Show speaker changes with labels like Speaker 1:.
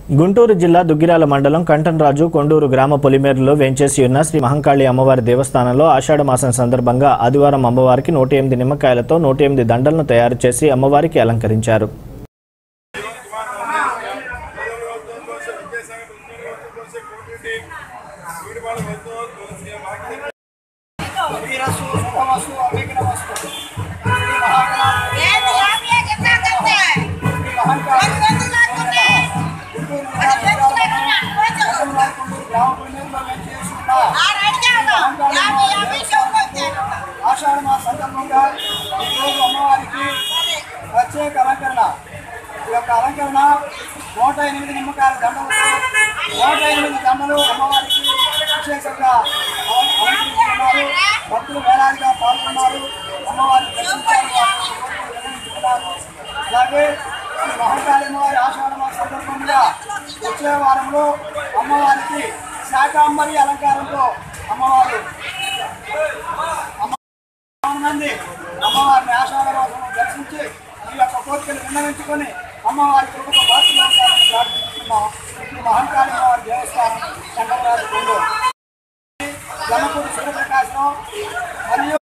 Speaker 1: గుంటూరు జిల్లా దుగ్గిరాల మండలం కంటన్రాజు కొండూరు గ్రామ పొలిమేరులో వేంచేసి ఉన్న శ్రీ మహంకాళి అమ్మవారి దేవస్థానంలో ఆషాఢ మాసం సందర్భంగా ఆదివారం అమ్మవారికి నూట ఎనిమిది నిమ్మకాయలతో నూట ఎనిమిది దండలను తయారు చేసి అమ్మవారికి అలంకరించారు
Speaker 2: వీరస్సు శుభమస్సు అభిఘ్నమస్సు శ్రీ మహాగణాధిపతి
Speaker 3: ఏంటి యాభై ఎక్కడ కట్టే
Speaker 2: శ్రీ మహంకాళి
Speaker 3: పది మంది లాక్కునే
Speaker 2: గుంటూరు
Speaker 3: పది
Speaker 2: జిల్లా
Speaker 3: మంది లాక్కున్నా కొంచెం
Speaker 2: కొండూరు గ్రామ పొలిమేరులో వేంచేస్తున్న
Speaker 3: ఆరు అడిగాను యాభై యాభై షోకు వచ్చాను
Speaker 2: ఆషాఢ మాస సందర్భంగా ఈరోజు అమ్మవారికి ప్రత్యేక అలంకరణ ఈ యొక్క అలంకరణ నూట ఎనిమిది నిమ్మకాయల దండలతో నూట ఎనిమిది దండలు అమ్మవారికి విశేషంగా అల- అలంకరించుకున్నారు భక్తులు వేలాదిగా పాల్గొన్నారు అమ్మవారిని దర్శించారు వారి కోరికలు నెరవేర్చుకున్నారు అలాగే ఈ మహంకాళి అమ్మవారి ఆషాఢ మాస సందర్భంగా వచ్చే వారంలో అమ్మవారికి శాకాంబరి అలంకారంతో అమ్మవారు చాలా మంది అమ్మవారిని ఆషాఢ మాసంలో దర్శించి ఈ యొక్క కోరికలు విన్నవించుకొని అమ్మవారి కృపకు బాధ్యత ఉంటారని ప్రార్థిస్తున్నాం ఇది మహంకాళి అమ్మవారి దేవస్థానం చంద్రరాజు కొండూరు జనపూడి సూర్యప్రకాశం మరియు